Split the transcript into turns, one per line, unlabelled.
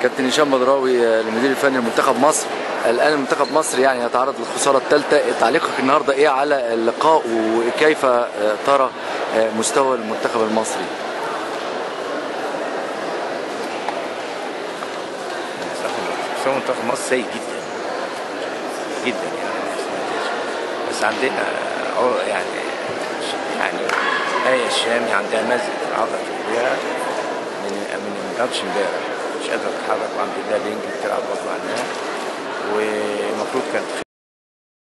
كابتن هشام بدراوي آه، المدير الفني لمنتخب مصر الان منتخب مصر يعني يتعرض للخساره الثالثه تعليقك النهارده ايه على اللقاء وكيف آه، ترى آه، مستوى المنتخب المصري
مستوى منتخب مصر سيء جدا جدا يعني بس عندنا عو- يعني يعني آية الشامي عندها مزق في العضلة الركبية من من الماتش امبارح مش قادرة تتحرك والحمد لله بينجي بتلعب برضه عنها والمفروض كانت